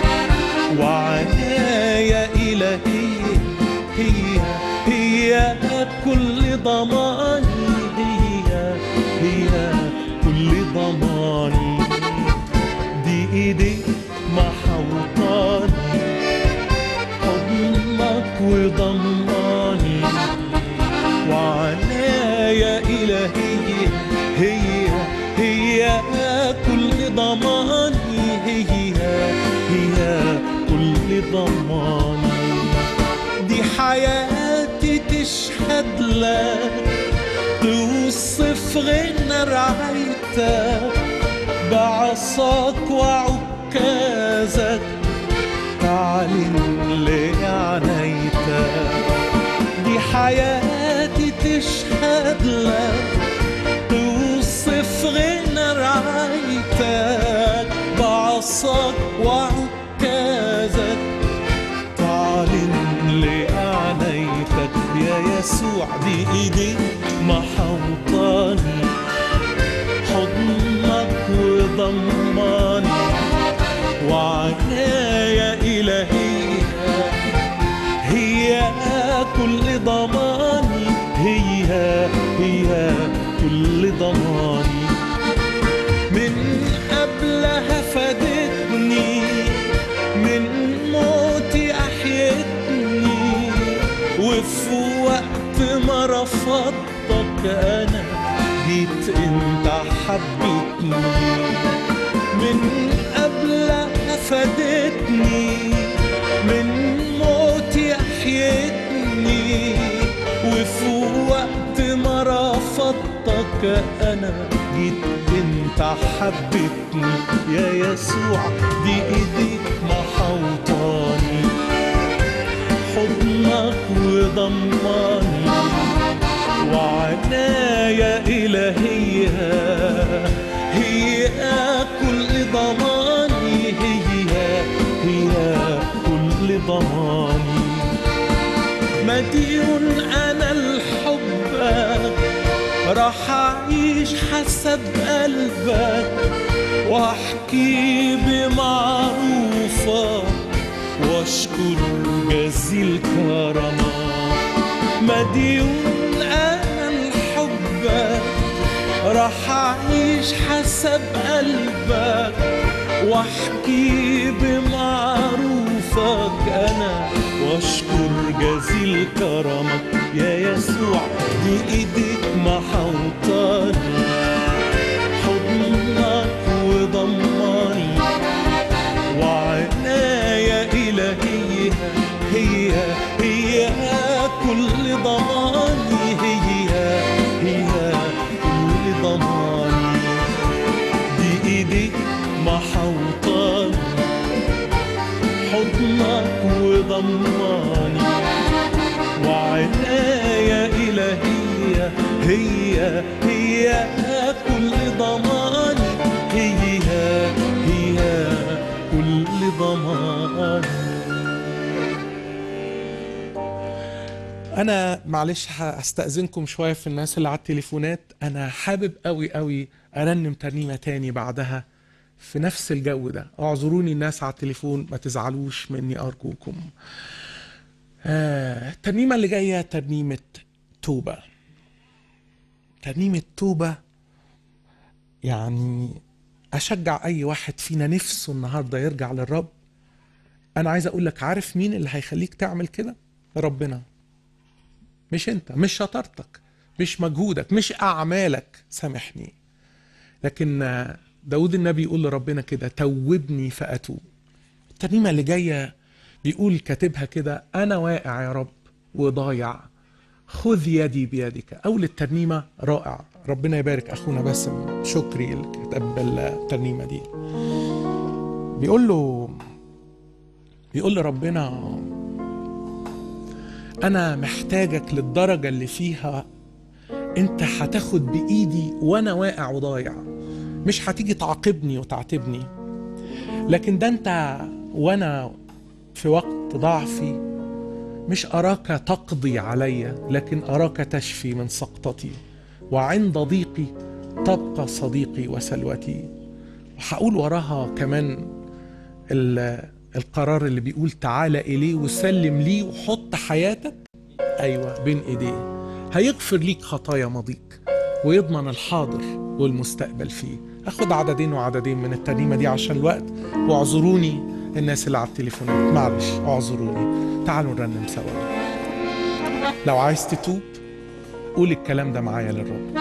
Speaker 5: وعنايا إلهية هي هي كل ضماني هي هي كل ضماني دي ايديك محوطاني حضنك وضماني وعنايا إلهية هي هي كل ضماني هي هي كل ضماني دي حياتي تشهد لك توصف غنى رعايتك بعصاك وعكازك تعلن لي عنايتك دي حياتي تشهد لك توصف غنى رعايتك بعصاك وعكازك تعلن لي عنايتك يا يسوع دي ايديك محوطاني حضنك وضماني وعنايا إلهية هي كل ضماني هي هي كل ضماني من قبلها فادتني من موتي أحيتني وفي وقت ما رفضتك أنا جيت انت حبيتني من قبلها فادتني من موتي أحيتني وفي وقت ما رفضتك أنا جيت انت حبيتني يا يسوع دي ايديك محوطاني حضنك وضماني وعنايا إلهية هي كل ضماني هي هي كل ضماني مديون أنا لحبك راح أعيش حسب قلبك وأحكي بمعروفك وأشكر جزيل كرمك مديون أنا لحبك راح أعيش حسب قلبك وأحكي بمعروفك أنا واشكر جزيل كرمك يا يسوع دي ايديك محوطاني حضنك وضماني وعناية إلهية هي هي كل ضماني هي هي كل ضماني دي ايديك محوطاني حضنك وضماني وعناية إلهية هي هي كل ضماني هي هي كل ضماني
Speaker 1: انا معلش هستأذنكم شوية في الناس اللي على التليفونات انا حابب قوي قوي ارنم ترنيمة تاني بعدها في نفس الجو ده اعذروني الناس على التليفون ما تزعلوش مني ارجوكم آه، الترنيمة اللي جاية ترنيمة توبة ترنيمة توبة يعني أشجع أي واحد فينا نفسه النهاردة يرجع للرب أنا عايز أقول لك عارف مين اللي هيخليك تعمل كده؟ ربنا مش أنت مش شطارتك مش مجهودك مش أعمالك سامحني لكن آه، داود النبي يقول لربنا كده توبني فأتوب الترنيمة اللي جاية بيقول كاتبها كده أنا واقع يا رب وضايع خذ يدي بيدك أول الترنيمة رائع ربنا يبارك أخونا باسم شكري اللي كتب الترنيمة دي بيقول له بيقول لربنا أنا محتاجك للدرجة اللي فيها أنت هتاخد بإيدي وأنا واقع وضايع مش هتيجي تعاقبني وتعاتبني لكن ده أنت وأنا في وقت ضعفي مش أراك تقضي علي لكن أراك تشفي من سقطتي وعند ضيقي تبقى صديقي وسلوتي وهقول وراها كمان ال- القرار اللي بيقول تعالى إليه وسلم ليه وحط حياتك أيوة بين إيديه هيغفر ليك خطايا ماضيك ويضمن الحاضر والمستقبل فيه أخد عددين وعددين من الترنيمة دي عشان الوقت واعذروني الناس اللي على التليفونات معلش اعذروني تعالوا نرنم سوا لو عايز تتوب قول الكلام ده معايا للرب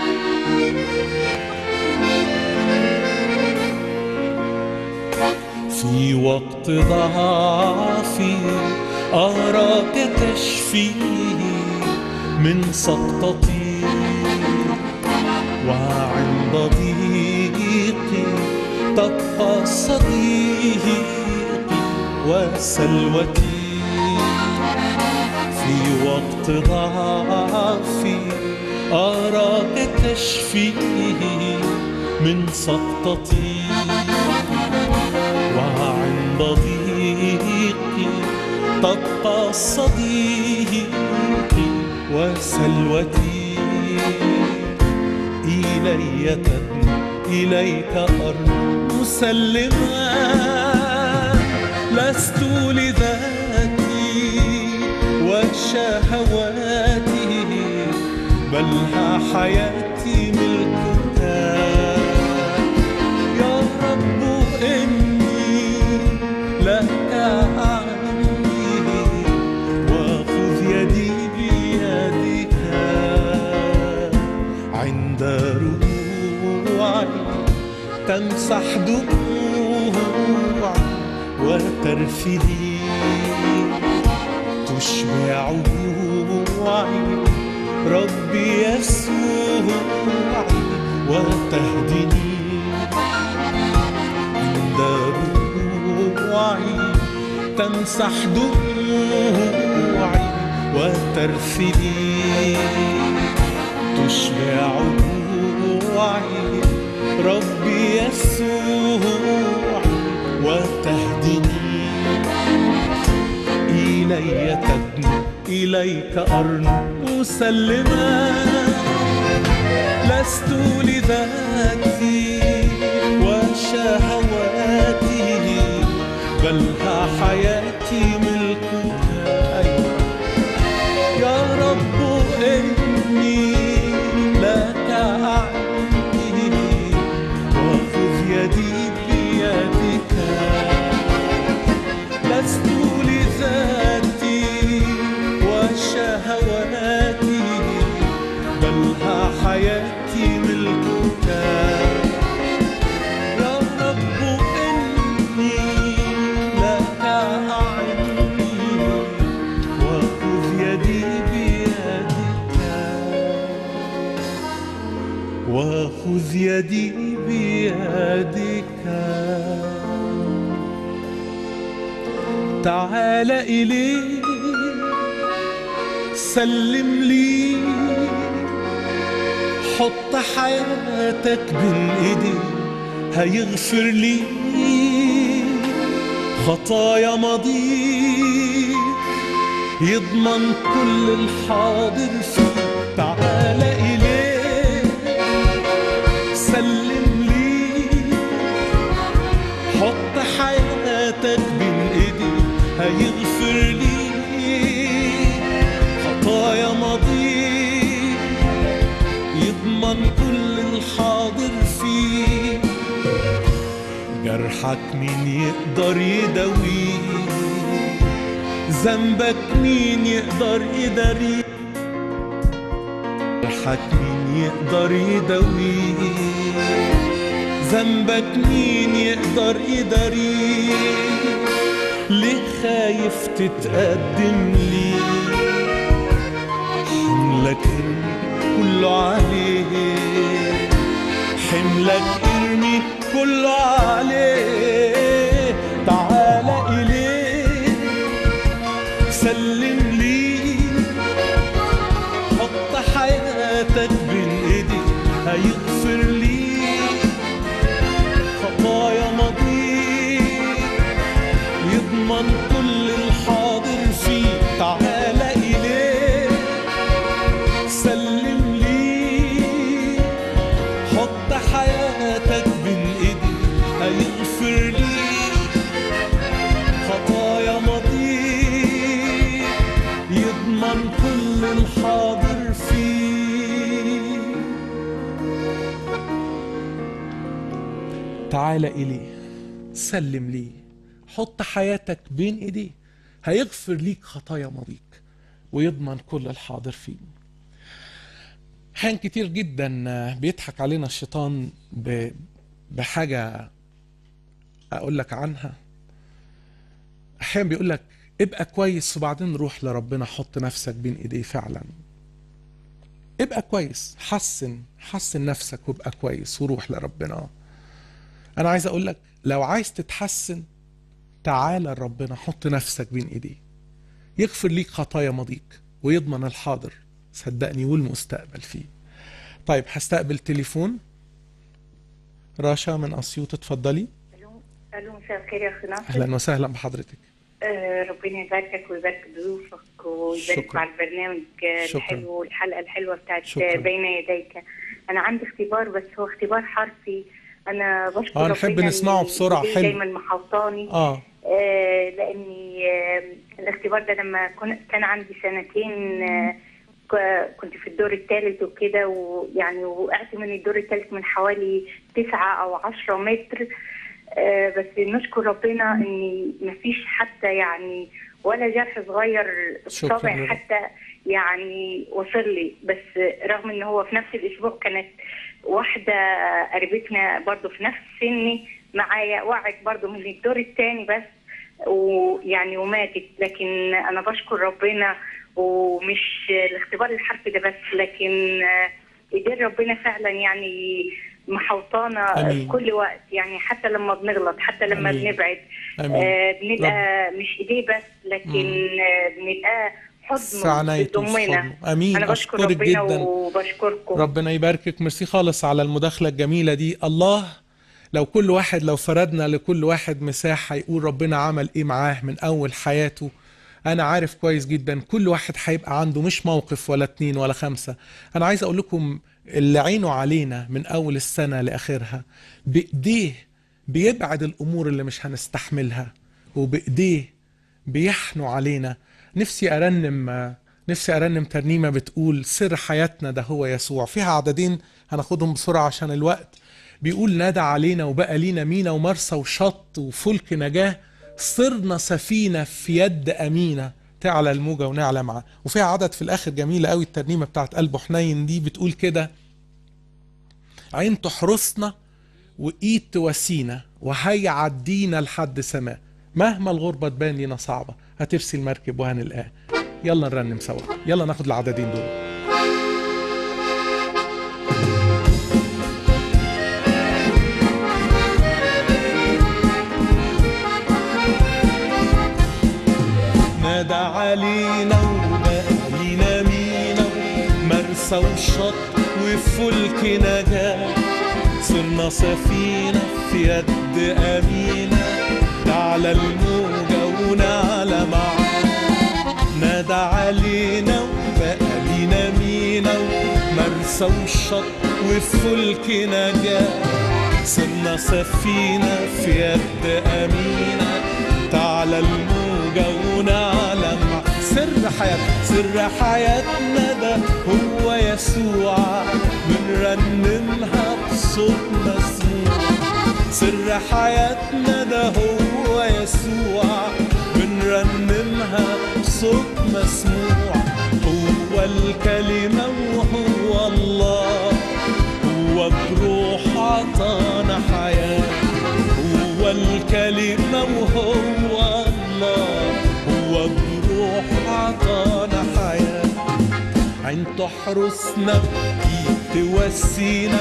Speaker 5: في وقت ضعفي أراك تشفي من سقطتي وعند ضيقي تبقى صديقي وسلوتي في وقت ضعفي أراك تشفي من سقطتي وعند ضيقي تبقى صديقي وسلوتي إلي تدنو إليك أرض مسلما لست لذاتي وشهواتي بل ها حياتي ملكك يا رب إني لك أعني وخذ يدي بيدك عند رجوعي تمسح دموعي وترفدي تشبع جوعي ربي يسوعي وتهدني عند رجوعي تمسح دموعي وترفدي تشبع جوعي ربي يسوعي وتهدني إلي تدنو إليك أرنو مسلما لست لذاتي وشهواتي بل ها حياتي ملكك أيوة. يا رب إني لك أعني وخذ يدي بيدك لست لذاتي لي بيدك تعال إلي سلم لي حط حياتك بين ايدي هيغفر لي خطايا ماضي يضمن كل الحاضر فيه تعال إليه سلم لي حط حياتك بين ايدي هيغفر لي خطايا ماضي يضمن كل الحاضر فيه جرحك مين يقدر يداويه ذنبك مين يقدر يداريه جرحك مين يقدر يداويه ذنبك مين يقدر يداريه ليه خايف تتقدم لي حملك كله عليه حملك ارمي كله عليه تعال إليه سلم لي حط حياتك بين ايدي هيغفر لي خطايا ماضي يضمن كل الحاضر فيه تعال إليه سلم لي حط حياتك بين ايدي هيغفر لي خطايا ماضي يضمن كل الحاضر فيه
Speaker 1: تعال إليه سلم ليه حط حياتك بين إيديه هيغفر ليك خطايا ماضيك ويضمن كل الحاضر فيه أحيان كتير جدا بيضحك علينا الشيطان ب- بحاجة أقول لك عنها أحيانا بيقول لك ابقى كويس وبعدين روح لربنا حط نفسك بين إيديه فعلا ابقى كويس حسن حسن نفسك وابقى كويس وروح لربنا انا عايز اقول لك لو عايز تتحسن تعال لربنا حط نفسك بين ايديه يغفر ليك خطايا ماضيك ويضمن الحاضر صدقني والمستقبل فيه طيب هستقبل تليفون راشا من اسيوط اتفضلي
Speaker 12: الو مساء الخير يا اخي ناصر
Speaker 1: اهلا وسهلا بحضرتك
Speaker 12: آه ربنا يباركك ويبارك ضيوفك ويبارك
Speaker 1: شكرا.
Speaker 12: على البرنامج آه،
Speaker 1: شكرا.
Speaker 12: الحلو والحلقه الحلوه بتاعت
Speaker 1: شكرا.
Speaker 12: آه، بين يديك انا عندي اختبار بس هو اختبار حرفي انا بشكر
Speaker 1: اه نحب
Speaker 12: ربنا
Speaker 1: نسمعه
Speaker 12: إن
Speaker 1: بسرعه
Speaker 12: إيديه
Speaker 1: حلو
Speaker 12: دايما محوطاني
Speaker 1: اه
Speaker 12: آه لاني آه الاختبار ده لما كن- كان عندي سنتين آه ك- كنت في الدور الثالث وكده ويعني وقعت من الدور الثالث من حوالي تسعة أو عشرة متر آه بس نشكر ربنا إن مفيش حتى يعني ولا جرح صغير
Speaker 1: شكراً
Speaker 12: صابع
Speaker 1: لله.
Speaker 12: حتى يعني وصل لي بس رغم إن هو في نفس الأسبوع كانت واحدة قريبتنا برضو في نفس سني معايا وقعت برضو من الدور الثاني بس ويعني وماتت لكن انا بشكر ربنا ومش الاختبار الحرفي ده بس لكن آه، ايدين ربنا فعلا يعني محوطانا
Speaker 1: آمين.
Speaker 12: في كل وقت يعني حتى لما بنغلط حتى لما
Speaker 1: آمين.
Speaker 12: بنبعد
Speaker 1: آمين.
Speaker 12: آه بنبقى مش ايديه بس لكن آه بنبقى
Speaker 1: في
Speaker 12: حضنه
Speaker 1: عنايته وفي
Speaker 12: بيضمنا
Speaker 1: حضنه. امين
Speaker 12: انا بشكر
Speaker 1: اشكرك
Speaker 12: ربنا
Speaker 1: جدا
Speaker 12: وبشكركم
Speaker 1: ربنا يباركك ميرسي خالص على المداخلة الجميلة دي الله لو كل واحد لو فردنا لكل واحد مساحة يقول ربنا عمل ايه معاه من اول حياته انا عارف كويس جدا كل واحد هيبقى عنده مش موقف ولا اتنين ولا خمسة انا عايز اقول لكم اللي عينه علينا من اول السنة لاخرها بايديه بيبعد الامور اللي مش هنستحملها وبايديه بيحنوا علينا نفسي ارنم نفسي ارنم ترنيمه بتقول سر حياتنا ده هو يسوع فيها عددين هناخدهم بسرعه عشان الوقت بيقول نادى علينا وبقى لينا مينا ومرسى وشط وفلك نجاه صرنا سفينه في يد امينه تعلى الموجه ونعلى معاه وفيها عدد في الاخر جميله قوي الترنيمه بتاعت قلبه حنين دي بتقول كده عين تحرسنا وايد تواسينا وهيعدينا لحد سماء مهما الغربة تبان لينا صعبة هترسي المركب وهنلقاه يلا نرنم سوا يلا ناخد العددين دول
Speaker 5: نادى علينا وبقى لينا مينا مرسى وشط وفلك نجاة صرنا سفينة في يد أمينة تعلى الموجة ونعلى معاه نادى علينا وبقى لينا مينا مرسى وشط وفلك نجاة صرنا سفينة في يد أمينة تعلى الموجة ونعلى مع سر حياتنا سر حياتنا ده هو يسوع بنرنمها بصوت مسموع سر حياتنا ده هو يسوع بنرنمها بصوت مسموع هو الكلمة وهو الله هو بروح عطانا حياة هو الكلمة وهو الله هو بروح عطانا حياة عين تحرسنا ايد توسينا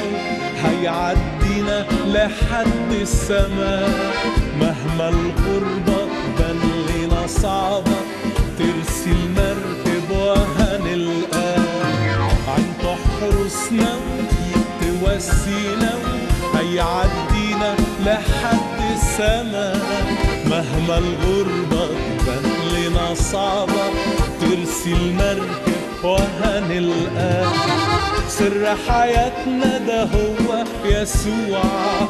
Speaker 5: هيعدينا لحد السماء مهما الغربة بان لنا صعبة ترسي المركب وهنلقاه عين تحرسنا ايد توسينا هيعدينا لحد السماء مهما الغربة تبان لنا صعبة ترسي المركب وهنلقاه سر حياتنا ده هو يسوع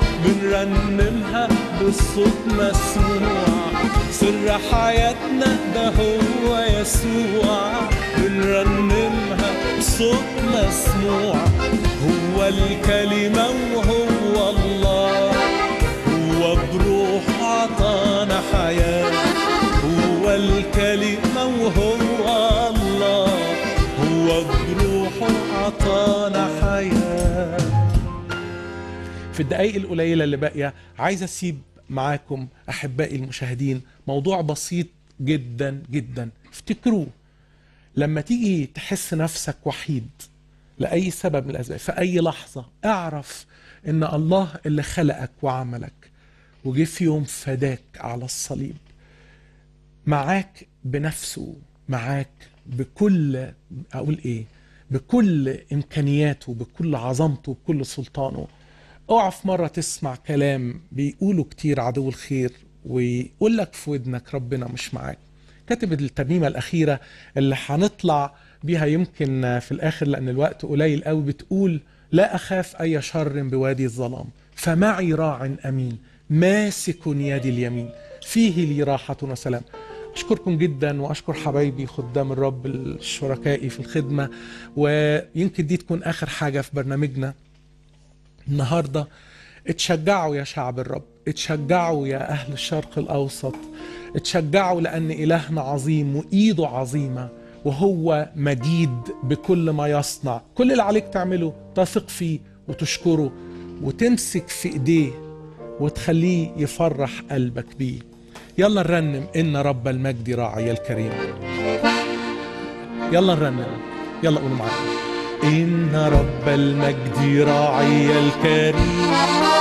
Speaker 5: بنرنمها بالصوت مسموع سر حياتنا ده هو يسوع بنرنمها بصوت مسموع هو الكلمة وهو الله هو بروح عطانا حياة هو الكلمة وهو الله هو بروحه عطانا حياة
Speaker 1: في الدقايق القليلة اللي باقية عايز أسيب معاكم أحبائي المشاهدين موضوع بسيط جدا جدا افتكروه لما تيجي تحس نفسك وحيد لأي سبب من الأسباب في أي لحظة اعرف إن الله اللي خلقك وعملك وجه في يوم فداك على الصليب معاك بنفسه معاك بكل أقول إيه بكل إمكانياته بكل عظمته بكل سلطانه اوعى في مرة تسمع كلام بيقوله كتير عدو الخير ويقول لك في ودنك ربنا مش معاك كاتب الترنيمة الأخيرة اللي هنطلع بيها يمكن في الآخر لأن الوقت قليل قوي بتقول لا أخاف أي شر بوادي الظلام فمعي راع أمين ماسك يدي اليمين فيه لي راحة وسلام أشكركم جدا وأشكر حبايبي خدام الرب الشركائي في الخدمة ويمكن دي تكون آخر حاجة في برنامجنا النهارده اتشجعوا يا شعب الرب اتشجعوا يا اهل الشرق الاوسط اتشجعوا لان الهنا عظيم وايده عظيمه وهو مجيد بكل ما يصنع كل اللي عليك تعمله تثق فيه وتشكره وتمسك في ايديه وتخليه يفرح قلبك بيه يلا نرنم ان رب المجد راعي الكريم يلا نرنم يلا قولوا معايا
Speaker 5: إن رب المجد راعي الكريم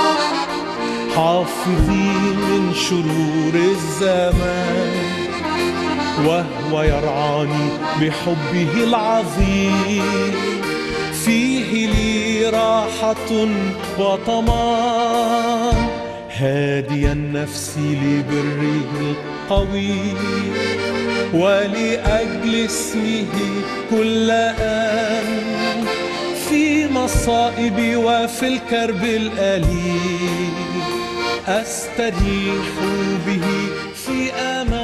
Speaker 5: حافظي من شرور الزمان وهو يرعاني بحبه العظيم فيه لي راحة وطمان هاديا نفسي لبره القويم ولأجل اسمه كل آن في مصائبي وفي الكرب الأليم أستريح به في أمان